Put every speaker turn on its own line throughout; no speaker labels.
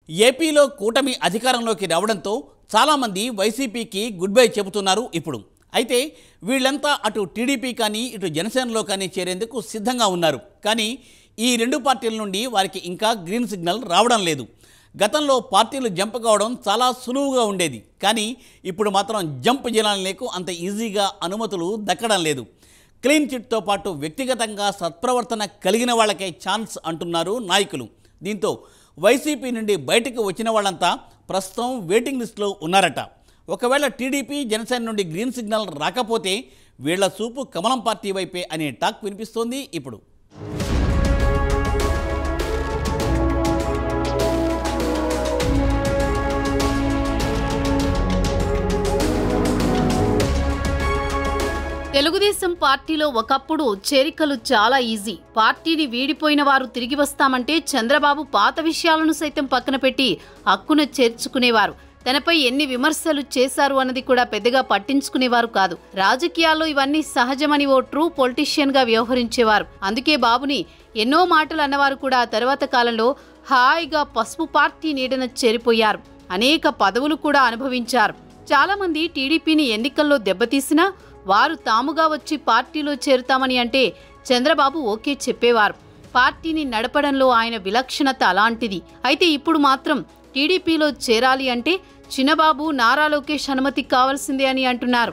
ఏపీలో కూటమి అధికారంలోకి రావడంతో చాలామంది వైసీపీకి గుడ్ బై చెబుతున్నారు ఇప్పుడు అయితే వీళ్ళంతా అటు టీడీపీ కానీ ఇటు జనసేనలో కానీ చేరేందుకు సిద్ధంగా ఉన్నారు కానీ ఈ రెండు పార్టీల నుండి వారికి ఇంకా గ్రీన్ సిగ్నల్ రావడం లేదు గతంలో పార్టీలు జంప్ కావడం చాలా సులువుగా ఉండేది కానీ ఇప్పుడు మాత్రం జంప్ జనాలకు అంత ఈజీగా అనుమతులు దక్కడం లేదు క్లీన్ చిట్తో పాటు వ్యక్తిగతంగా సత్ప్రవర్తన కలిగిన వాళ్ళకే ఛాన్స్ అంటున్నారు నాయకులు దీంతో వైసీపీ నుండి బయటకు వచ్చిన వాళ్ళంతా ప్రస్తుతం వెయిటింగ్ లిస్టులో ఉన్నారట ఒకవేళ టీడీపీ జనసేన నుండి గ్రీన్ సిగ్నల్ రాకపోతే వీళ్ల చూపు కమలం పార్టీ వైపే అనే టాక్ వినిపిస్తోంది ఇప్పుడు
తెలుగుదేశం పార్టీలో ఒకప్పుడు చేరికలు చాలా ఈజీ పార్టీని వీడిపోయిన వారు తిరిగి వస్తామంటే చంద్రబాబు పాత విషయాలను సైతం పక్కన పెట్టి హక్కున చేర్చుకునేవారు తనపై ఎన్ని విమర్శలు చేశారు అన్నది కూడా పెద్దగా పట్టించుకునేవారు కాదు రాజకీయాల్లో ఇవన్నీ సహజమని ఓ ట్రూ పొలిటీషియన్ గా వ్యవహరించేవారు అందుకే బాబుని ఎన్నో మాటలు అన్నవారు కూడా ఆ తర్వాత కాలంలో హాయిగా పసుపు పార్టీ నీడన చేరిపోయారు అనేక పదవులు కూడా అనుభవించారు చాలా మంది టీడీపీని ఎన్నికల్లో దెబ్బతీసినా వారు తాముగా వచ్చి పార్టీలో చేరుతామని అంటే చంద్రబాబు ఓకే చెప్పేవారు పార్టీని నడపడంలో ఆయన విలక్షణత అలాంటిది అయితే ఇప్పుడు మాత్రం టీడీపీలో చేరాలి అంటే చిన్నబాబు నారా లోకేష్ అనుమతి కావాల్సిందే అని అంటున్నారు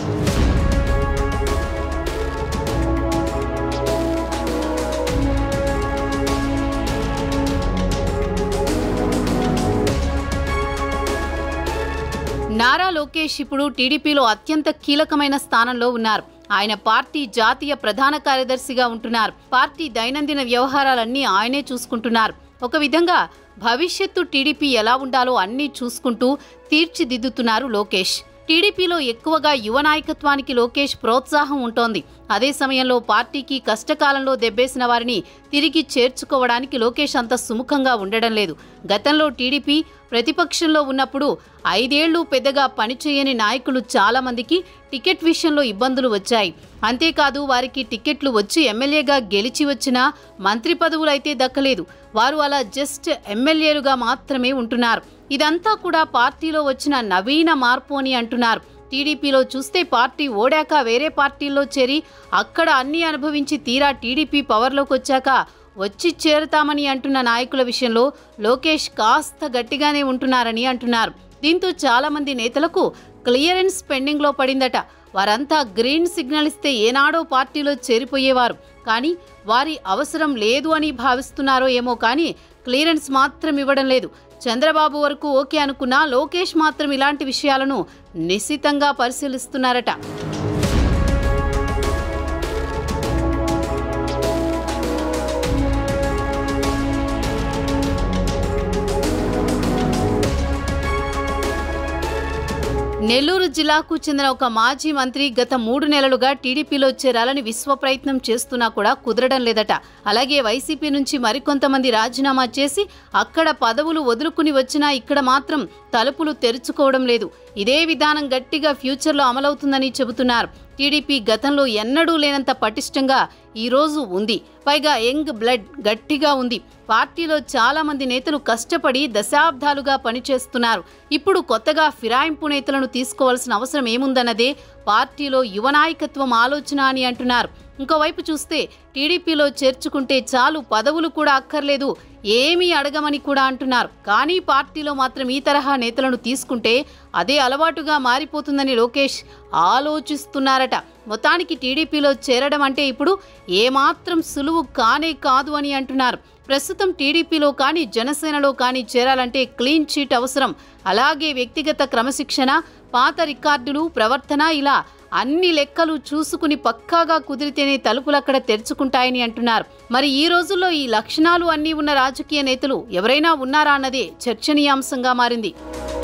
నారా లోకేష్ ఇప్పుడు టీడీపీలో అత్యంత కీలకమైన స్థానంలో ఉన్నారు ఆయన పార్టీ జాతీయ ప్రధాన కార్యదర్శిగా ఉంటున్నారు పార్టీ దైనందిన వ్యవహారాలన్నీ ఆయనే చూసుకుంటున్నారు ఒక విధంగా భవిష్యత్తు టీడీపీ ఎలా ఉండాలో అన్నీ చూసుకుంటూ తీర్చిదిద్దుతున్నారు లోకేష్ టీడీపీలో ఎక్కువగా యువ నాయకత్వానికి లోకేష్ ప్రోత్సాహం ఉంటోంది అదే సమయంలో పార్టీకి కష్టకాలంలో దెబ్బేసిన వారిని తిరిగి చేర్చుకోవడానికి లోకేష్ అంత సుముఖంగా ఉండడం లేదు గతంలో టీడీపీ ప్రతిపక్షంలో ఉన్నప్పుడు ఐదేళ్లు పెద్దగా పనిచేయని నాయకులు చాలా మందికి టికెట్ విషయంలో ఇబ్బందులు వచ్చాయి అంతేకాదు వారికి టికెట్లు వచ్చి ఎమ్మెల్యేగా గెలిచి వచ్చినా మంత్రి పదవులైతే దక్కలేదు వారు అలా జస్ట్ ఎమ్మెల్యేలుగా మాత్రమే ఉంటున్నారు ఇదంతా కూడా పార్టీలో వచ్చిన నవీన మార్పు అని అంటున్నారు టీడీపీలో చూస్తే పార్టీ ఓడాక వేరే పార్టీల్లో చేరి అక్కడ అన్ని అనుభవించి తీరా టీడీపీ పవర్లోకి వచ్చాక వచ్చి చేరుతామని అంటున్న నాయకుల విషయంలో లోకేష్ కాస్త గట్టిగానే ఉంటున్నారని అంటున్నారు దీంతో చాలా మంది నేతలకు క్లియరెన్స్ పెండింగ్లో పడిందట వారంతా గ్రీన్ సిగ్నల్ ఇస్తే ఏనాడో పార్టీలో చేరిపోయేవారు కానీ వారి అవసరం లేదు అని భావిస్తున్నారో ఏమో కానీ క్లియరెన్స్ మాత్రం ఇవ్వడం లేదు చంద్రబాబు వరకు ఓకే అనుకున్నా లోకేష్ మాత్రం ఇలాంటి విషయాలను నిశితంగా పరిశీలిస్తున్నారట నెల్లూరు జిల్లాకు చెందిన ఒక మాజీ మంత్రి గత మూడు నెలలుగా టీడీపీలో చేరాలని విశ్వ ప్రయత్నం చేస్తున్నా కూడా కుదరడం లేదట అలాగే వైసీపీ నుంచి మరికొంతమంది రాజీనామా చేసి అక్కడ పదవులు వదులుకుని వచ్చినా ఇక్కడ మాత్రం తలుపులు తెరుచుకోవడం లేదు ఇదే విధానం గట్టిగా ఫ్యూచర్లో అమలవుతుందని చెబుతున్నారు టీడీపీ గతంలో ఎన్నడూ లేనంత పటిష్టంగా ఈరోజు ఉంది పైగా యంగ్ బ్లడ్ గట్టిగా ఉంది పార్టీలో చాలా మంది నేతలు కష్టపడి దశాబ్దాలుగా పనిచేస్తున్నారు ఇప్పుడు కొత్తగా ఫిరాయింపు నేతలను తీసుకోవాల్సిన అవసరం ఏముందన్నదే పార్టీలో యువ నాయకత్వం ఆలోచన అని అంటున్నారు ఇంకోవైపు చూస్తే టీడీపీలో చేర్చుకుంటే చాలు పదవులు కూడా అక్కర్లేదు ఏమీ అడగమని కూడా అంటున్నారు కానీ పార్టీలో మాత్రం ఈ తరహా నేతలను తీసుకుంటే అదే అలవాటుగా మారిపోతుందని లోకేష్ ఆలోచిస్తున్నారట మొత్తానికి టీడీపీలో చేరడం అంటే ఇప్పుడు ఏమాత్రం సులువు కానే కాదు అని అంటున్నారు ప్రస్తుతం టీడీపీలో కానీ జనసేనలో కానీ చేరాలంటే క్లీన్ చీట్ అవసరం అలాగే వ్యక్తిగత క్రమశిక్షణ పాత రికార్డులు ప్రవర్తన ఇలా అన్ని లెక్కలు చూసుకుని పక్కాగా కుదిరితేనే తలుపులు అక్కడ తెరుచుకుంటాయని అంటున్నారు మరి ఈ రోజుల్లో ఈ లక్షణాలు అన్నీ ఉన్న రాజకీయ నేతలు ఎవరైనా ఉన్నారా అన్నదే చర్చనీయాంశంగా మారింది